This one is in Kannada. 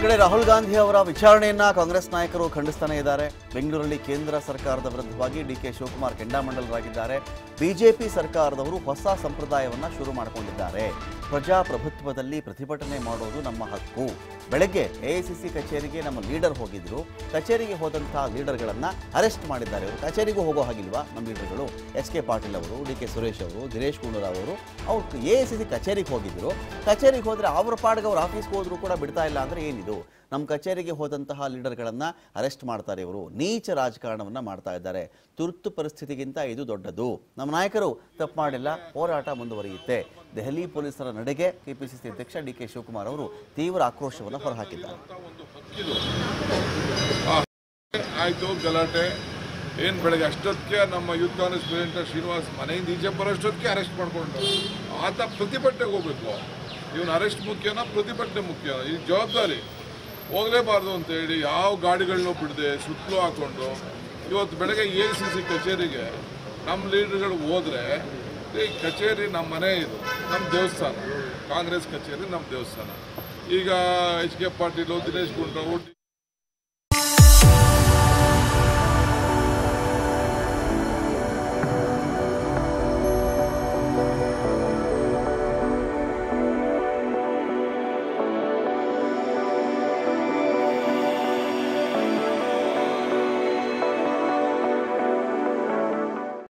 ಕಡೆ ರಾಹುಲ್ ಗಾಂಧಿ ಅವರ ವಿಚಾರಣೆಯನ್ನ ಕಾಂಗ್ರೆಸ್ ನಾಯಕರು ಖಂಡಿಸ್ತಾನೆ ಇದ್ದಾರೆ ಬೆಂಗಳೂರಲ್ಲಿ ಕೇಂದ್ರ ಸರ್ಕಾರದ ವಿರುದ್ಧವಾಗಿ ಡಿ ಕೆ ಶಿವಕುಮಾರ್ ಕೆಂಡಾಮಂಡಲರಾಗಿದ್ದಾರೆ ಬಿಜೆಪಿ ಸರ್ಕಾರದವರು ಹೊಸ ಸಂಪ್ರದಾಯವನ್ನ ಶುರು ಮಾಡಿಕೊಂಡಿದ್ದಾರೆ ಪ್ರಜಾಪ್ರಭುತ್ವದಲ್ಲಿ ಪ್ರತಿಭಟನೆ ಮಾಡೋದು ನಮ್ಮ ಹಕ್ಕು ಬೆಳಗ್ಗೆ ಎಐಸಿಸಿ ಕಚೇರಿಗೆ ನಮ್ಮ ಲೀಡರ್ ಹೋಗಿದ್ರು ಕಚೇರಿಗೆ ಹೋದಂತಹ ಲೀಡರ್ಗಳನ್ನ ಅರೆಸ್ಟ್ ಮಾಡಿದ್ದಾರೆ ಅವರು ಕಚೇರಿಗೂ ಹೋಗೋ ಹಾಗಿಲ್ವಾ ನಮ್ಮ ಲೀಡರ್ಗಳು ಎಚ್ ಕೆ ಪಾಟೀಲ್ ಅವರು ಡಿ ಕೆ ಸುರೇಶ್ ಅವರು ದಿನೇಶ್ ಗುಂಡೂರಾವ್ ಅವರು ಅವ್ರು ಎ ಸಿ ಸಿ ಕಚೇರಿಗೆ ಹೋಗಿದ್ರು ಕಚೇರಿಗೆ ಹೋದ್ರೆ ಅವ್ರ ಪಾಡ್ಗೆ ಅವ್ರ ಆಫೀಸ್ಗೆ ಹೋದ್ರು ಕೂಡ ಬಿಡ್ತಾ ಇಲ್ಲ ಅಂದ್ರೆ ಏನಿದು ನಮ್ಮ ಕಚೇರಿಗೆ ಹೋದಂತಹ ಲೀಡರ್ಗಳನ್ನ ಅರೆಸ್ಟ್ ಮಾಡ್ತಾರೆ ಇವರು ನೀಚ ರಾಜಕಾರಣವನ್ನ ಮಾಡ್ತಾ ಇದ್ದಾರೆ ತುರ್ತು ಪರಿಸ್ಥಿತಿಗಿಂತ ಇದು ದೊಡ್ಡದು ನಮ್ಮ ನಾಯಕರು ತಪ್ಪು ಮಾಡಿಲ್ಲ ಹೋರಾಟ ಮುಂದುವರಿಯುತ್ತೆ ದೆಹಲಿ ಪೊಲೀಸರ ನಡೆಗೆ ಕೆಪಿಸಿಸಿ ಅಧ್ಯಕ್ಷ ಡಿ ಕೆ ಶಿವಕುಮಾರ್ ಅವರು ತೀವ್ರ ಆಕ್ರೋಶವನ್ನು ಹೊರಹಾಕಿದ್ದಾರೆ ಒಂದು ಹಕ್ಕಿದು ಆ ಆಯ್ತು ಗಲಾಟೆ ಏನು ಬೆಳಗ್ಗೆ ಅಷ್ಟೊತ್ತಿಗೆ ನಮ್ಮ ಯೂತ್ ಕಾಂಗ್ರೆಸ್ ಪ್ರೆಸಿಡೆಂಟ್ ಶ್ರೀನಿವಾಸ್ ಮನೆಯಿಂದ ಈಚೆ ಬರೋಷ್ಟೊತ್ತಿಗೆ ಅರೆಸ್ಟ್ ಮಾಡ್ಕೊಂಡು ಆತ ಪ್ರತಿಭಟನೆಗೆ ಹೋಗ್ಬೇಕು ಇವನು ಅರೆಸ್ಟ್ ಮುಖ್ಯನಾ ಪ್ರತಿಭಟನೆ ಮುಖ್ಯ ಈ ಜವಾಬ್ದಾರಿ ಹೋಗಲೇಬಾರ್ದು ಅಂತೇಳಿ ಯಾವ ಗಾಡಿಗಳನ್ನೂ ಬಿಡದೆ ಸುತ್ತಲೂ ಹಾಕೊಂಡು ಇವತ್ತು ಬೆಳಗ್ಗೆ ಎ ಸಿ ಸಿ ಕಚೇರಿಗೆ ನಮ್ಮ ಲೀಡರ್ಗಳು ಹೋದರೆ ಈ ಕಚೇರಿ ನಮ್ಮ ಮನೆ ಇದು ನಮ್ಮ ದೇವಸ್ಥಾನ ಕಾಂಗ್ರೆಸ್ ಕಚೇರಿ ನಮ್ಮ ದೇವಸ್ಥಾನ ಈಗ ಎಚ್ ಕೆ ಪಾಟೀಲು ದಿನೇಶ್ ಗುಂಡೂರಾವ್